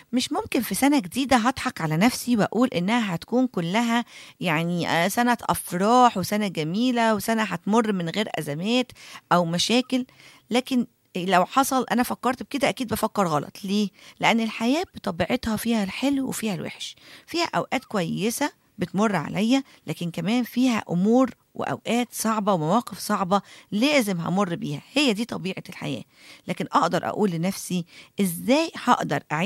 مش ممكن في سنة جديدة هضحك على نفسي وأقول إنها هتكون كلها يعني آه، سنة أفراح وسنة جميلة وسنة هتمر من غير أزمات أو مشاكل لكن لو حصل أنا فكرت بكده أكيد بفكر غلط ليه؟ لأن الحياة بطبيعتها فيها الحلو وفيها الوحش فيها أوقات كويسة بتمر عليا لكن كمان فيها أمور وأوقات صعبة ومواقف صعبة لازم همر بيها هي دي طبيعة الحياة لكن أقدر أقول لنفسي إزاي هقدر أعيش